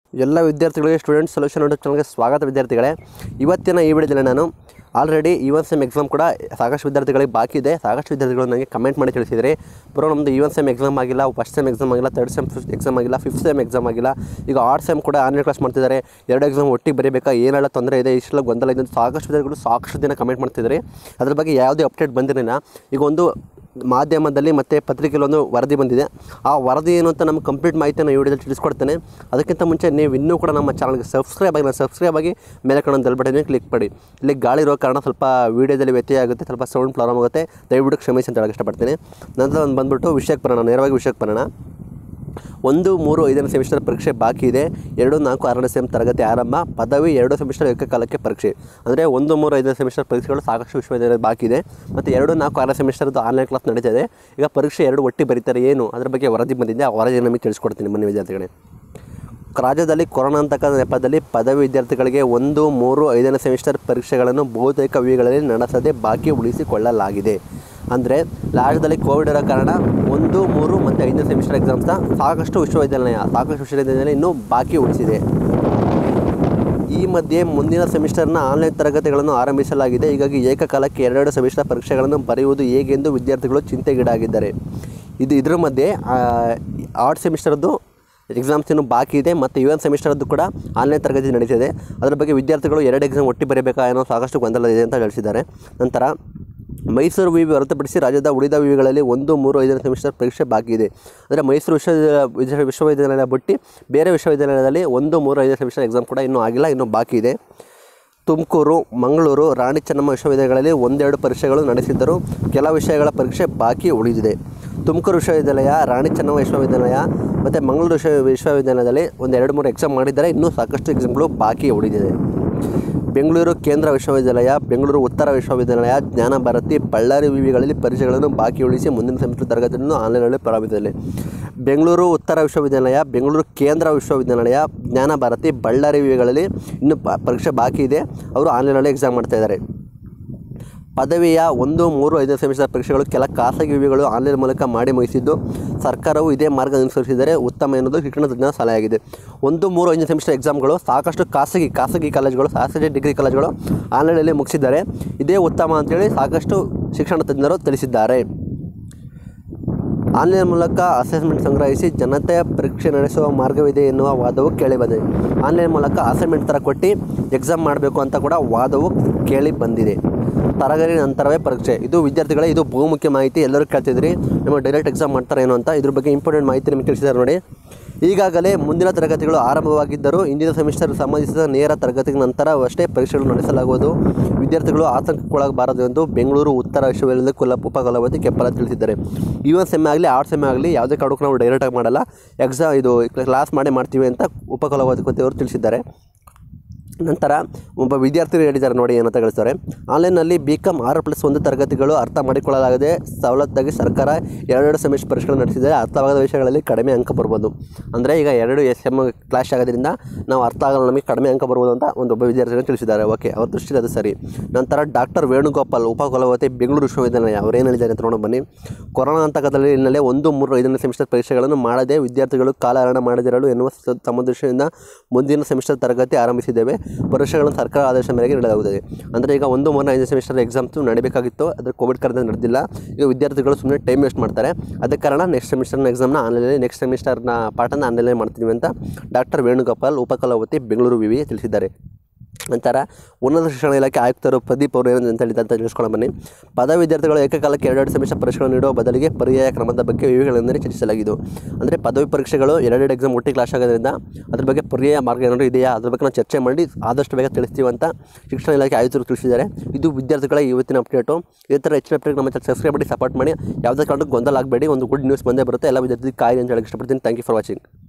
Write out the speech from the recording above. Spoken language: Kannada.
ಎಲ್ಲ ವಿದ್ಯಾರ್ಥಿಗಳಿಗೆ ಸ್ಟೂಡೆಂಟ್ ಸೊಲ್ಯೂಷನ್ ಯೂಟ್ಯೂಬ್ ಚಾನಲ್ಗೆ ಸ್ವಾಗತ ವಿದ್ಯಾರ್ಥಿಗಳೇ ಇವತ್ತಿನ ಈ ವಿಡಿಯೋದಲ್ಲಿ ನಾನು ಆಲ್ರೆಡಿ ಈ ಒನ್ ಸೆಮ್ ಎಕ್ಸಾಮ್ ಕೂಡ ಸಾಕಷ್ಟು ವಿದ್ಯಾರ್ಥಿಗಳಿಗೆ ಬಾಕಿ ಇದೆ ಸಾಕಷ್ಟು ವಿದ್ಯಾರ್ಥಿಗಳು ನನಗೆ ಕಮೆಂಟ್ ಮಾಡಿ ತಿಳಿಸಿದರೆ ಬರೋ ನಮ್ಮದು ಈ ಒನ್ ಸೆಮ್ ಎಕ್ಸಾಮ್ ಆಗಿಲ್ಲ ಫಸ್ಟ್ ಸೆಮ್ ಎಕ್ಸಾಮ್ ಆಗಿಲ್ಲ ತರ್ಡ್ ಸೆಮ್ ಎಕ್ಸಾಮ್ ಆಗಿಲ್ಲ ಫಿಫ್ತ್ ಸೆಮ್ ಎಕ್ಸಾಮ್ ಆಗಿಲ್ಲ ಈಗ ಆರ್ಟ್ ಸೆಮ್ ಕೂಡ ಆನ್ಲೈನ್ ಕ್ಲಾಸ್ ಮಾಡ್ತಿದ್ದಾರೆ ಎರಡು ಎಕ್ಸಾಮ್ ಒಟ್ಟಿಗೆ ಬರೀಬೇಕಾ ಏನೆಲ್ಲ ತೊಂದರೆ ಇದೆ ಇಷ್ಟೆಲ್ಲ ಗೊಂದಲ ಇದೆ ಅಂತ ಸಾಕಷ್ಟು ವಿದ್ಯಾರ್ಥಿಗಳು ಸಾಕಷ್ಟು ದಿನ ಕಮೆಂಟ್ ಮಾಡ್ತಿದ್ದಾರೆ ಅದ್ರ ಬಗ್ಗೆ ಯಾವುದೇ ಅಪ್ಡೇಟ್ ಬಂದಿರಲಿಲ್ಲ ಈಗ ಒಂದು ಮಾಧ್ಯಮದಲ್ಲಿ ಮತ್ತು ಪತ್ರಿಕೆಯಲ್ಲಿ ಒಂದು ವರದಿ ಬಂದಿದೆ ಆ ವರದಿ ಏನು ಅಂತ ನಮ್ಗೆ ಕಂಪ್ಲೀಟ್ ಮಾಹಿತಿಯನ್ನು ಈ ವಿಡಿಯೋದಲ್ಲಿ ತಿಳಿಸ್ಕೊಡ್ತೇನೆ ಅದಕ್ಕಿಂತ ಮುಂಚೆ ನೀವು ಇನ್ನೂ ಕೂಡ ನಮ್ಮ ಚಾನಲ್ಗೆ ಸಬ್ಸ್ಕ್ರೈಬ್ ಆಗಿ ಸಬ್ಸ್ಕ್ರೈಬ್ ಆಗಿ ಮೇಲೆ ಕಾಣೋ ಬೆಲ್ ಬಟನ್ ಕ್ಲಿಕ್ ಮಾಡಿ ಇಲ್ಲಿ ಗಾಳಿ ಇರೋ ಕಾರಣ ಸ್ವಲ್ಪ ವೀಡಿಯೋದಲ್ಲಿ ವ್ಯತ್ಯಯ ಆಗುತ್ತೆ ಸ್ವಲ್ಪ ಸೌಂಡ್ ಪ್ರಾಬ್ಲಮ್ ಆಗುತ್ತೆ ದಯವಿಟ್ಟು ಕ್ಷಮಿಸಿ ಅಂತ ಹೇಳಕ್ಕೆ ಇಷ್ಟಪಡ್ತೀನಿ ನಂತರ ಒಂದು ಬಂದುಬಿಟ್ಟು ವಿಷಯಕ್ಕೆ ಬರೋಣ ನೇರವಾಗಿ ವಿಷಯಕ್ಕೆ ಬರೋಣ ಒಂದು ಮೂರು ಐದನೇ ಸೆಮಿಸ್ಟರ್ ಪರೀಕ್ಷೆ ಬಾಕಿ ಇದೆ ಎರಡು ನಾಲ್ಕು ಆರನೇ ಸೆಮ್ ತರಗತಿ ಆರಂಭ ಪದವಿ ಎರಡು ಸೆಮಿಸ್ಟರ್ ಏಕಕಾಲಕ್ಕೆ ಪರೀಕ್ಷೆ ಅಂದರೆ ಒಂದು ಮೂರು ಐದನೇ ಸೆಮಿಸ್ಟರ್ ಪರೀಕ್ಷೆಗಳು ಸಾಕಷ್ಟು ವಿಶ್ವವಿದ್ಯಾಲಯ ಬಾಕಿ ಇದೆ ಮತ್ತು ಎರಡು ನಾಲ್ಕು ಆರನೇ ಸೆಮಿಸ್ಟರ್ದು ಆನ್ಲೈನ್ ಕ್ಲಾಸ್ ನಡೀತಾ ಇದೆ ಈಗ ಪರೀಕ್ಷೆ ಎರಡು ಒಟ್ಟಿಗೆ ಬರೀತಾರೆ ಏನು ಅದ್ರ ಬಗ್ಗೆ ವರದಿ ಬಂದಿದೆ ಆ ವರದಿ ನಮಗೆ ತಿಳಿಸ್ಕೊಡ್ತೀನಿ ಬನ್ನಿ ವಿದ್ಯಾರ್ಥಿಗಳೇ ರಾಜ್ಯದಲ್ಲಿ ಕೊರೋನಾ ಅಂತಕ್ಕ ನೆಪದಲ್ಲಿ ಪದವಿ ವಿದ್ಯಾರ್ಥಿಗಳಿಗೆ ಒಂದು ಮೂರು ಐದನೇ ಸೆಮಿಸ್ಟರ್ ಪರೀಕ್ಷೆಗಳನ್ನು ಬಹುತೇಕ ವಿಗಳಲ್ಲಿ ನಡೆಸದೆ ಬಾಕಿ ಉಳಿಸಿಕೊಳ್ಳಲಾಗಿದೆ ಅಂದರೆ ರಾಜ್ಯದಲ್ಲಿ ಕೋವಿಡ್ ಇರೋ ಕಾರಣ ಒಂದು ಮೂರು ಮತ್ತು ಐದನೇ ಸೆಮಿಸ್ಟರ್ ಎಕ್ಸಾಮ್ಸ್ನ ಸಾಕಷ್ಟು ವಿಶ್ವವಿದ್ಯಾಲಯ ಸಾಕಷ್ಟು ವಿಶ್ವವಿದ್ಯಾಲಯ ಇನ್ನೂ ಬಾಕಿ ಉಳಿಸಿದೆ ಈ ಮಧ್ಯೆ ಮುಂದಿನ ಸೆಮಿಸ್ಟರ್ನ ಆನ್ಲೈನ್ ತರಗತಿಗಳನ್ನು ಆರಂಭಿಸಲಾಗಿದೆ ಹೀಗಾಗಿ ಏಕಕಾಲಕ್ಕೆ ಎರಡೆರಡು ಸೆಮಿಸ್ಟರ್ ಪರೀಕ್ಷೆಗಳನ್ನು ಬರೆಯುವುದು ಹೇಗೆಂದು ವಿದ್ಯಾರ್ಥಿಗಳು ಚಿಂತೆಗೀಡಾಗಿದ್ದಾರೆ ಇದು ಇದರ ಮಧ್ಯೆ ಆರ್ಟ್ ಸೆಮಿಸ್ಟರ್ದು ಎಕ್ಸಾಮ್ಸ್ ಇನ್ನೂ ಬಾಕಿ ಇದೆ ಮತ್ತು ಯು ಎನ್ ಸೆಮಿಸ್ಟರ್ದು ಕೂಡ ಆನ್ಲೈನ್ ತರಗತಿ ನಡೀತಿದೆ ಅದರ ಬಗ್ಗೆ ವಿದ್ಯಾರ್ಥಿಗಳು ಎರಡು ಎಕ್ಸಾಮ್ ಒಟ್ಟಿ ಬರೀಬೇಕಾ ಏನೋ ಸಾಕಷ್ಟು ಗೊಂದಲ ಇದೆ ಅಂತ ತಿಳಿಸಿದ್ದಾರೆ ನಂತರ ಮೈಸೂರು ವಿವಿ ಹೊರತುಪಡಿಸಿ ರಾಜ್ಯದ ಉಳಿದ ವಿವಿಗಳಲ್ಲಿ ಒಂದು ಮೂರು ಐದನೇ ಸೆಮಿಸ್ಟರ್ ಪರೀಕ್ಷೆ ಬಾಕಿ ಇದೆ ಅಂದರೆ ಮೈಸೂರು ವಿಶ್ವವಿದ್ಯಾಲಯ ವಿಶ್ವವಿದ್ಯಾಲಯ ಬಿಟ್ಟು ಬೇರೆ ವಿಶ್ವವಿದ್ಯಾಲಯದಲ್ಲಿ ಒಂದು ಮೂರು ಐದನೇ ಸೆಮಿಸ್ಟರ್ ಎಕ್ಸಾಮ್ ಕೂಡ ಇನ್ನೂ ಆಗಿಲ್ಲ ಇನ್ನೂ ಬಾಕಿ ಇದೆ ತುಮಕೂರು ಮಂಗಳೂರು ರಾಣಿ ಚೆನ್ನಮ್ಮ ವಿಶ್ವವಿದ್ಯಾಲಯಗಳಲ್ಲಿ ಒಂದೆರಡು ಪರೀಕ್ಷೆಗಳು ನಡೆಸಿದ್ದರೂ ಕೆಲ ವಿಷಯಗಳ ಪರೀಕ್ಷೆ ಬಾಕಿ ಉಳಿದಿದೆ ತುಮಕೂರು ವಿಶ್ವವಿದ್ಯಾಲಯ ರಾಣಿ ಚೆನ್ನಮ್ಮ ವಿಶ್ವವಿದ್ಯಾಲಯ ಮತ್ತು ಮಂಗಳೂರು ವಿಶ್ವ ವಿಶ್ವವಿದ್ಯಾಲಯದಲ್ಲಿ ಒಂದು ಎರಡು ಮೂರು ಎಕ್ಸಾಮ್ ಮಾಡಿದ್ದಾರೆ ಇನ್ನೂ ಸಾಕಷ್ಟು ಎಕ್ಸಾಮ್ಗಳು ಬಾಕಿ ಉಳಿದಿದೆ ಬೆಂಗಳೂರು ಕೇಂದ್ರ ವಿಶ್ವವಿದ್ಯಾಲಯ ಬೆಂಗಳೂರು ಉತ್ತರ ವಿಶ್ವವಿದ್ಯಾಲಯ ಜ್ಞಾನ ಭಾರತಿ ಬಳ್ಳಾರಿ ವಿವಿಗಳಲ್ಲಿ ಪರೀಕ್ಷೆಗಳನ್ನು ಬಾಕಿ ಉಳಿಸಿ ಮುಂದಿನ ಸೆಮಿಸ್ಟರ್ ತರಗತಿಯನ್ನು ಆನ್ಲೈನ್ನಲ್ಲಿ ಪ್ರಾರಂಭಿಸಿದೆ ಬೆಂಗಳೂರು ಉತ್ತರ ವಿಶ್ವವಿದ್ಯಾಲಯ ಬೆಂಗಳೂರು ಕೇಂದ್ರ ವಿಶ್ವವಿದ್ಯಾಲಯ ಜ್ಞಾನ ಭಾರತಿ ಬಳ್ಳಾರಿ ವಿವಿಗಳಲ್ಲಿ ಇನ್ನೂ ಪ- ಪರೀಕ್ಷೆ ಬಾಕಿ ಇದೆ ಅವರು ಆನ್ಲೈನಲ್ಲಿ ಎಕ್ಸಾಮ್ ಮಾಡ್ತಾ ಇದ್ದಾರೆ ಪದವಿಯ ಒಂದು ಮೂರು ಐದನೇ ಸೆಮಿಸ್ಟರ್ ಪರೀಕ್ಷೆಗಳು ಕೆಲ ಖಾಸಗಿ ವಿವಿಗಳು ಆನ್ಲೈನ್ ಮೂಲಕ ಮಾಡಿ ಮುಗಿಸಿದ್ದು ಸರ್ಕಾರವು ಇದೇ ಮಾರ್ಗ ಅನುಸರಿಸಿದರೆ ಉತ್ತಮ ಎನ್ನುವುದು ಶಿಕ್ಷಣ ತಜ್ಞರ ಸಲಹೆಯಾಗಿದೆ ಒಂದು ಮೂರು ಐದನೇ ಸೆಮಿಸ್ಟರ್ ಎಕ್ಸಾಮ್ಗಳು ಸಾಕಷ್ಟು ಖಾಸಗಿ ಖಾಸಗಿ ಕಾಲೇಜುಗಳು ಖಾಸಗಿ ಡಿಗ್ರಿ ಕಾಲೇಜುಗಳು ಆನ್ಲೈನಲ್ಲಿ ಮುಗಿಸಿದ್ದಾರೆ ಇದೇ ಉತ್ತಮ ಅಂತೇಳಿ ಸಾಕಷ್ಟು ಶಿಕ್ಷಣ ತಜ್ಞರು ತಿಳಿಸಿದ್ದಾರೆ ಆನ್ಲೈನ್ ಮೂಲಕ ಅಸೆಸ್ಮೆಂಟ್ ಸಂಗ್ರಹಿಸಿ ಜನತೆಯ ಪರೀಕ್ಷೆ ನಡೆಸುವ ಮಾರ್ಗವಿದೆ ಎನ್ನುವ ವಾದವು ಕೇಳಿಬಂದಿದೆ ಆನ್ಲೈನ್ ಮೂಲಕ ಅಸೈನ್ಮೆಂಟ್ ಥರ ಕೊಟ್ಟು ಎಕ್ಸಾಮ್ ಮಾಡಬೇಕು ಅಂತ ಕೂಡ ವಾದವು ಕೇಳಿ ಬಂದಿದೆ ತರಗತಿ ನಂತರವೇ ಪರೀಕ್ಷೆ ಇದು ವಿದ್ಯಾರ್ಥಿಗಳೇ ಇದು ಬಹುಮುಖ್ಯ ಮಾಹಿತಿ ಎಲ್ಲರೂ ಕೇಳ್ತಿದ್ರಿ ನಿಮಗೆ ಡೈರೆಕ್ಟ್ ಎಕ್ಸಾಮ್ ಮಾಡ್ತಾರೆ ಏನು ಅಂತ ಇದ್ರ ಬಗ್ಗೆ ಇಂಪಾರ್ಟೆಂಟ್ ಮಾಹಿತಿ ನಿಮಗೆ ತಿಳಿಸಿದ್ದಾರೆ ನೋಡಿ ಈಗಾಗಲೇ ಮುಂದಿನ ತರಗತಿಗಳು ಆರಂಭವಾಗಿದ್ದರೂ ಇಂದಿನ ಸೆಮಿಸ್ಟರ್ ಸಂಬಂಧಿಸಿದ ನೇರ ತರಗತಿಗೆ ನಂತರ ಅಷ್ಟೇ ಪರೀಕ್ಷೆಗಳು ನಡೆಸಲಾಗುವುದು ವಿದ್ಯಾರ್ಥಿಗಳು ಆತಂಕಕ್ಕೊಳಗಬಾರದು ಎಂದು ಬೆಂಗಳೂರು ಉತ್ತರ ವಿಶ್ವವಿದ್ಯಾಲಯದ ಕುಲ ಉಪಕುಲಪತಿ ಕೆಪ್ಪಲ ತಿಳಿಸಿದ್ದಾರೆ ಈ ಒಂದು ಸೆಮ್ ಆಗಲಿ ಆರ್ಟ್ ಸೆಮ್ ಆಗಲಿ ಯಾವುದೇ ಕಾರಣಕ್ಕೂ ನಾವು ಡೈರೆಕ್ಟಾಗಿ ಮಾಡಲ್ಲ ಎಕ್ಸಾಮ್ ಇದು ಕ್ಲಾಸ್ ಮಾಡೇ ಮಾಡ್ತೀವಿ ಅಂತ ಉಪಕುಲಪತಿ ಅವರು ತಿಳಿಸಿದ್ದಾರೆ ನಂತರ ಒಬ್ಬ ವಿದ್ಯಾರ್ಥಿಗಳು ಹೇಳಿದ್ದಾರೆ ನೋಡಿ ಏನಂತ ತಿಳಿಸ್ತಾರೆ ಆನ್ಲೈನ್ನಲ್ಲಿ ಬಿ ಕಾಮ್ ಆರು ಪ್ಲಸ್ ಒಂದು ತರಗತಿಗಳು ಅರ್ಥ ಮಾಡಿಕೊಳ್ಳಲಾಗದೆ ಸವಲತ್ತಾಗಿ ಸರ್ಕಾರ ಎರಡೆರಡು ಸೆಮಿಸ್ಟರ್ ಪರೀಕ್ಷೆಗಳು ನಡೆಸಿದರೆ ಅರ್ಥವಾಗದ ವಿಷಯಗಳಲ್ಲಿ ಕಡಿಮೆ ಅಂಕ ಬರ್ಬೋದು ಅಂದರೆ ಈಗ ಎರಡು ಎಸ್ ಎಮ್ ಕ್ಲಾಶ್ ಆಗೋದ್ರಿಂದ ನಾವು ಅರ್ಥ ಆಗಲ್ಲ ನಮಗೆ ಕಡಿಮೆ ಅಂಕ ಬರ್ಬೋದು ಅಂತ ಒಂದು ಒಬ್ಬ ವಿದ್ಯಾರ್ಥಿಗಳು ತಿಳಿಸಿದ್ದಾರೆ ಓಕೆ ಅವ್ರ ದೃಷ್ಟಿಲಿ ಅದು ಸರಿ ನಂತರ ಡಾಕ್ಟರ್ ವೇಣುಗೋಪಾಲ್ ಉಪಕುಲಪತಿ ಬೆಂಗಳೂರು ವಿಶ್ವವಿದ್ಯಾಲಯ ಅವ್ರು ಏನು ಹೇಳಿದ್ದಾರೆ ಅಂತ ನೋಡೋಣ ಬನ್ನಿ ಕೊರೋನಾ ಅಂತಕದಲ್ಲಿ ಹಿನ್ನೆಲೆ ಒಂದು ಮೂರು ಐದನೇ ಸೆಮಿಸ್ಟರ್ ಪರೀಕ್ಷೆಗಳನ್ನು ಮಾಡದೆ ವಿದ್ಯಾರ್ಥಿಗಳು ಕಾಲಹರಣ ಮಾಡದಿರಲು ಎನ್ನುವ ಸ- ಸಮದೃಷ್ಟಿಯಿಂದ ಮುಂದಿನ ಸೆಮಿಸ್ಟರ್ ತರಗತಿ ಆರಂಭಿಸಿದ್ದೇವೆ ಪರೀಕ್ಷೆಗಳನ್ನು ಸರ್ಕಾರ ಆದೇಶ ಮೇರೆಗೆ ನೀಡಲಾಗುತ್ತದೆ ಅಂದರೆ ಈಗ ಒಂದು ಮೂರನೇ ಐದನೇ ಸೆಮಿಸ್ಟರ್ ಎಕ್ಸಾಮ್ಸು ನಡೀಬೇಕಾಗಿತ್ತು ಅದ್ರ ಕೋವಿಡ್ ಕಾರಣದಿಂದ ನಡೆದಿಲ್ಲ ಈಗ ವಿದ್ಯಾರ್ಥಿಗಳು ಸುಮ್ಮನೆ ಟೈಮ್ ವೇಸ್ಟ್ ಮಾಡ್ತಾರೆ ಅದಕ್ಕೆ ಕಾರಣ ನೆಕ್ಸ್ಟ್ ಸೆಮಿಸ್ಟರ್ನ ಎಕ್ಸಾಮ್ನ ಆನ್ಲೈನಲ್ಲಿ ನೆಕ್ಸ್ಟ್ ಸೆಮಿಸ್ಟರ್ನ ಪಾಠನ ಆನ್ಲೈನಲ್ಲಿ ಮಾಡ್ತೀವಿ ಅಂತ ಡಾಕ್ಟರ್ ವೇಣುಗೋಪಾಲ್ ಉಪಕುಲಪತಿ ಬೆಂಗಳೂರು ವಿವಿ ತಿಳಿಸಿದ್ದಾರೆ ನಂತರ ಉನ್ನತ ಶಿಕ್ಷಣ ಇಲಾಖೆ ಆಯುಕ್ತರು ಪ್ರದೀಪ್ ಅವರು ಏನು ಅಂತ ಹೇಳಿದ್ದಾರೆ ಅಂತ ತಿಳಿಸ್ಕೊಳ್ಳೋ ಬನ್ನಿ ಪದವಿ ವಿದ್ಯಾರ್ಥಿಗಳು ಏಕಕಾಲಕ್ಕೆ ಎರಡೆರಡು ಸೆಮಿಸ್ಟರ್ ಪರೀಕ್ಷೆಗಳನ್ನು ನೀಡುವ ಬದಲಿಗೆ ಪರ್ಯಾಯ ಕ್ರಮದ ಬಗ್ಗೆ ವಿವಿಗಳೊಂದಿಗೆ ಚರ್ಚಿಸಲಾಗಿದ್ದು ಅಂದರೆ ಪದವಿ ಪರೀಕ್ಷೆಗಳು ಎರಡೆರಡು ಎಕ್ಸಾಮ್ ಒಟ್ಟಿಗೆ ಕ್ಲಾಸ್ ಆಗೋದ್ರಿಂದ ಅದ್ರ ಬಗ್ಗೆ ಪರ್ಯಾಯ ಮಾರ್ಗ ಏನಾದರೂ ಇದೆಯಾ ಅದ್ರ ಬಗ್ಗೆ ನಾವು ಚರ್ಚೆ ಮಾಡಿ ಆದಷ್ಟು ಬೇಗ ತಿಳಿಸ್ತೀವಿ ಅಂತ ಶಿಕ್ಷಣ ಇಲಾಖೆ ಆಯುಕ್ತರು ತಿಳಿಸಿದ್ದಾರೆ ಇದು ವಿದ್ಯಾರ್ಥಿಗಳ ಇವತ್ತಿನ ಅಪ್ಡೇಟು ಇದೇ ಥರ ಹೆಚ್ಚಿನ ಅಪ್ಡೇಟ್ ನಮ್ಮ ಸಬ್ಸ್ಕ್ರೈಬ್ ಮಾಡಿ ಸಪೋರ್ಟ್ ಮಾಡಿ ಯಾವುದೇ ಕಾರಣಕ್ಕೂ ಗೊಂದಲ ಆಗಬೇಡಿ ಒಂದು ಗುಡ್ ನ್ಯೂಸ್ ಬಂದೇ ಬರುತ್ತೆ ಎಲ್ಲ ವಿದ್ಯಾರ್ಥಿ ಕಾಯಿ ಅಂತ ಹೇಳಕ್ಕೆ ಇಷ್ಟಪಡ್ತೀನಿ ಥ್ಯಾಂಕ್ ಯು ಫಾರ್ ವಾಚಿಂಗ್